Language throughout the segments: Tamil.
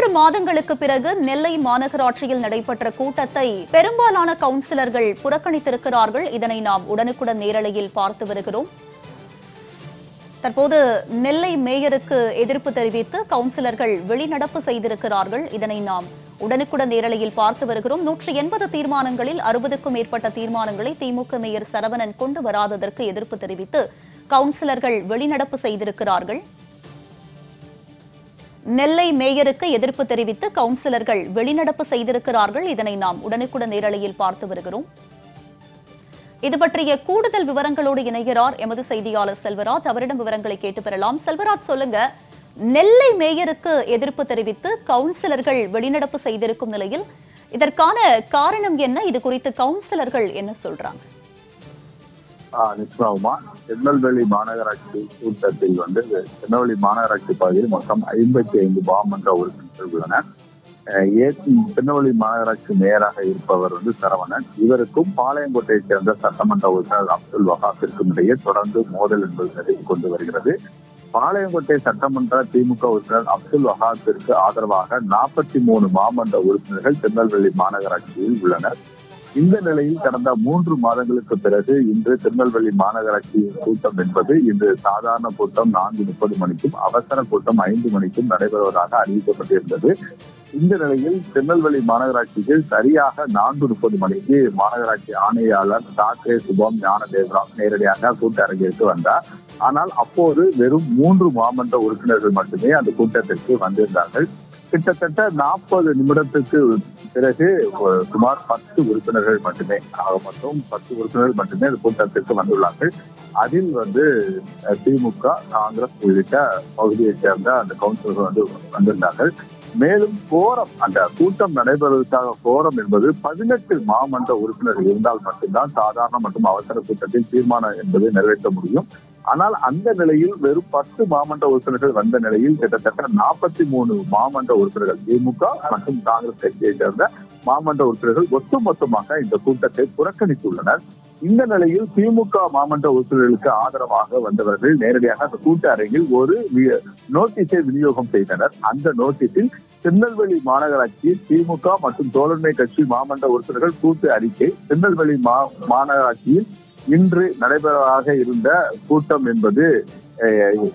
மூன்று மாதங்களுக்கு பிறகு நெல்லை மாநகராட்சியில் நடைபெற்ற கூட்டத்தை பெரும்பாலான கவுன்சிலர்கள் புறக்கணித்திருக்கிறார்கள் இதனை நாம் உடனுக்குடன் நேரலையில் பார்த்து வருகிறோம் தற்போது நெல்லை மேயருக்கு எதிர்ப்பு தெரிவித்து கவுன்சிலர்கள் வெளிநடப்பு செய்திருக்கிறார்கள் இதனை நாம் உடனுக்குடன் நேரலையில் பார்த்து வருகிறோம் நூற்றி எண்பது தீர்மானங்களில் அறுபதுக்கும் மேற்பட்ட தீர்மானங்களை திமுக மேயர் சரவணன் கொண்டு வராததற்கு எதிர்ப்பு தெரிவித்து கவுன்சிலர்கள் வெளிநடப்பு செய்திருக்கிறார்கள் நெல்லை மேயருக்கு எதிர்ப்பு தெரிவித்து கவுன்சிலர்கள் வெளிநடப்பு செய்திருக்கிறார்கள் இதனை நாம் உடனுக்குடன் நேரலையில் பார்த்து வருகிறோம் இது பற்றிய கூடுதல் விவரங்களோடு இணைகிறார் எமது செய்தியாளர் செல்வராஜ் அவரிடம் விவரங்களை கேட்டு பெறலாம் செல்வராஜ் சொல்லுங்க நெல்லை மேயருக்கு எதிர்ப்பு தெரிவித்து கவுன்சிலர்கள் வெளிநடப்பு செய்திருக்கும் நிலையில் இதற்கான காரணம் என்ன இது குறித்து கவுன்சிலர்கள் என்ன சொல்றாங்க ஆஹ் நிச்சயமாகுமா திருநெல்வேலி மாநகராட்சி கூட்டத்தில் வந்து திருநெல்வேலி மாநகராட்சி பகுதியில் மொத்தம் ஐம்பத்தி ஐந்து மாமன்ற உறுப்பினர்கள் உள்ளனர் அஹ் ஏ திருநெல்வேலி மாநகராட்சி மேயராக இருப்பவர் வந்து சரவணன் இவருக்கும் பாளையங்கோட்டையைச் சேர்ந்த சட்டமன்ற உறுப்பினர் அப்துல் வஹாப்பிற்கும் இடையே தொடர்ந்து மோதல் என்பது நிலவி கொண்டு வருகிறது பாளையங்கோட்டை சட்டமன்ற திமுக உறுப்பினர் அப்துல் வஹாப்பிற்கு ஆதரவாக நாற்பத்தி மூணு மாமன்ற உறுப்பினர்கள் திருநெல்வேலி மாநகராட்சியில் உள்ளனர் இந்த நிலையில் கடந்த மூன்று மாதங்களுக்கு பிறகு இன்று திருநெல்வேலி மாநகராட்சி கூட்டம் என்பது இன்று சாதாரண கூட்டம் நான்கு முப்பது மணிக்கும் அவசர கூட்டம் ஐந்து மணிக்கும் நடைபெறுவதாக அறிவிக்கப்பட்டிருந்தது இந்த நிலையில் திருநெல்வேலி மாநகராட்சிக்கு சரியாக நான்கு முப்பது மணிக்கு மாநகராட்சி ஆணையாளர் டாக்டே சுபம் ஞானதேவராம் நேரடியாக கூட்ட அரங்கிற்கு வந்தார் ஆனால் அப்போது வெறும் மூன்று மாமன்ற உறுப்பினர்கள் மட்டுமே அந்த கூட்டத்திற்கு வந்திருந்தார்கள் கிட்டத்தட்ட நாற்பது நிமிடத்துக்கு பிறகு ஒரு சுமார் பத்து உறுப்பினர்கள் மட்டுமே ஆக மொத்தம் பத்து உறுப்பினர்கள் மட்டுமே அந்த கூட்டத்திற்கு வந்துள்ளார்கள் அதில் வந்து அஹ், திமுக காங்கிரஸ் உள்ளிட்ட பகுதியைச் சேர்ந்த அந்த கவுன்சிலர்கள் வந்து வந்திருந்தார்கள் மேலும் கோரம் அந்த கூட்டம் நடைபெறுவதற்காக கோரம் என்பது பதினெட்டு மாமன்ற உறுப்பினர்கள் இருந்தால் மட்டும்தான் சாதாரண மற்றும் அவசர கூட்டத்தில் தீர்மானம் என்பதை நிறைவேற்ற முடியும் ஆனால் அந்த நிலையில் வெறும் பத்து மாமன்ற உறுப்பினர்கள் வந்த நிலையில் கிட்டத்தட்ட நாற்பத்தி மூணு மாமன்ற உறுப்பினர்கள் திமுக மற்றும் காங்கிரஸ் கட்சியை சேர்ந்த மாமன்ற உறுப்பினர்கள் ஒட்டுமொத்தமாக இந்த கூட்டத்தை புறக்கணித்துள்ளனர் இந்த நிலையில் திமுக மாமன்ற உறுப்பினர்களுக்கு ஆதரவாக வந்தவர்கள் நேரடியாக அந்த கூட்ட அரங்கில் ஒரு வி- நோட்டீஸை விநியோகம் செய்தனர் அந்த நோட்டீஸில் திருநெல்வேலி மாநகராட்சி திமுக மற்றும் தோழமை கட்சி மாமன்ற உறுப்பினர்கள் கூட்டு அறிக்கை திருநெல்வேலி மா மாநகராட்சியில் இன்று நடைபெறவாக இருந்த கூட்டம் என்பது அஹ்,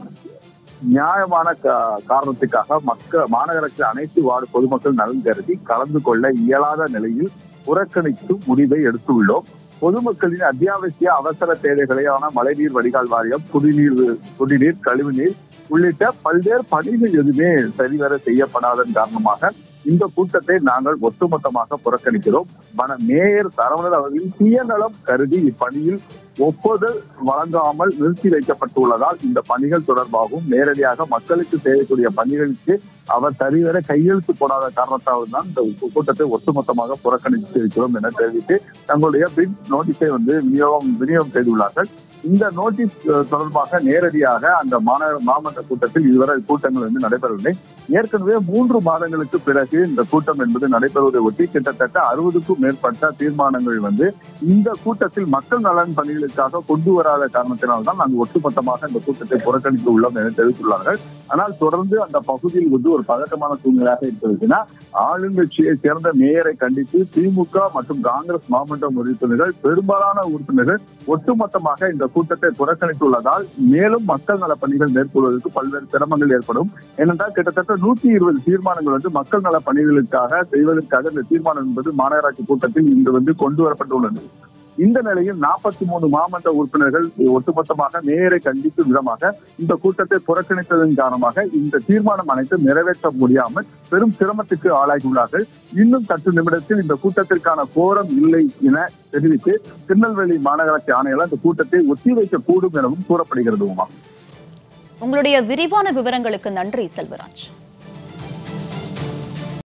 நியாயமான கா- காரணத்துக்காக மக்கள் மாநகராட்சி அனைத்து வார்டு பொதுமக்கள் நலன் கருதி கலந்து கொள்ள இயலாத நிலையில் புறக்கணித்து முடிவை எடுத்துள்ளோம் பொதுமக்களின் அத்தியாவசிய அவசர தேவைகளையான மழைநீர் வடிகால் வாரியம் குடிநீர் குடிநீர் கழிவுநீர் உள்ளிட்ட பல்வேறு பணிகள் எதுவுமே சரிவர செய்யப்படாதன் காரணமாக இந்த கூட்டத்தை நாங்கள் ஒட்டுமொத்தமாக புறக்கணிக்கிறோம் மன மேயர் சரவணன் அவர்களின் சுயநலம் கருதி இப்பணியில் ஒப்புதல் வழங்காமல் நிறுத்தி வைக்கப்பட்டுள்ளதால் இந்த பணிகள் தொடர்பாகவும் நேரடியாக மக்களுக்கு செய்யக்கூடிய பணிகளுக்கு அவர் சரிவர கையெழுத்து போடாத காரணத்தால் தான் இந்த கூட்டத்தை ஒட்டுமொத்தமாக புறக்கணித்து இருக்கிறோம் என தெரிவித்து தங்களுடைய பின் நோட்டீஸை வந்து விநியோகம் விநியோகம் செய்துள்ளார்கள் இந்த நோட்டீஸ் அஹ், தொடர்பாக நேரடியாக அந்த மாநகர மாமன்ற கூட்டத்தில் இதுவரை கூட்டங்கள் வந்து நடைபெறவில்லை ஏற்கனவே மூன்று மாதங்களுக்கு பிறகு இந்த கூட்டம் என்பது நடைபெறுவதை ஒட்டி கிட்டத்தட்ட அறுபதுக்கும் மேற்பட்ட தீர்மானங்கள் வந்து இந்த கூட்டத்தில் மக்கள் நலன் பணிகளுக்காக கொண்டு வராத காரணத்தினால்தான் நாங்கள் ஒட்டுமொத்தமாக இந்த கூட்டத்தை புறக்கணித்து உள்ளோம் என தெரிவித்துள்ளார்கள் ஆனால் தொடர்ந்து அந்த பகுதியில் வந்து ஒரு பதட்டமான சூழ்நிலையாக இருக்கிறதுனா ஆளுங்கட்சியை சேர்ந்த மேயரை கண்டித்து திமுக மற்றும் காங்கிரஸ் மாமன்ற உறுப்பினர்கள் பெரும்பாலான உறுப்பினர்கள் ஒட்டுமொத்தமாக இந்த கூட்டத்தை புறக்கணித்துள்ளதால் மேலும் மக்கள் நல பணிகள் மேற்கொள்வதற்கு பல்வேறு சிரமங்கள் ஏற்படும் ஏனென்றால் கிட்டத்தட்ட நூத்தி இருபது தீர்மானங்கள் வந்து மக்கள் நல பணிகளுக்காக செய்வதற்காக இந்த தீர்மானம் என்பது மாநகராட்சி கூட்டத்தில் இன்று வந்து கொண்டு வரப்பட்டுள்ளது இந்த நிலையில் நாற்பத்தி மூணு மாமன்ற உறுப்பினர்கள் ஒட்டுமொத்தமாக மேயரை கண்டிக்கும் விதமாக இந்த கூட்டத்தை புறக்கணித்ததன் காரணமாக இந்த தீர்மானம் அனைத்தும் நிறைவேற்ற முடியாமல் பெரும் சிரமத்துக்கு ஆளாகியுள்ளார்கள் இன்னும் சற்று நிமிடத்தில் இந்த கூட்டத்திற்கான கோரம் இல்லை என தெரிவித்து திருநெல்வேலி மாநகராட்சி ஆணையாளர் இந்த கூட்டத்தை ஒத்திவைக்க கூடும் எனவும் கூறப்படுகிறது உமா உங்களுடைய விரிவான விவரங்களுக்கு நன்றி செல்வராஜ்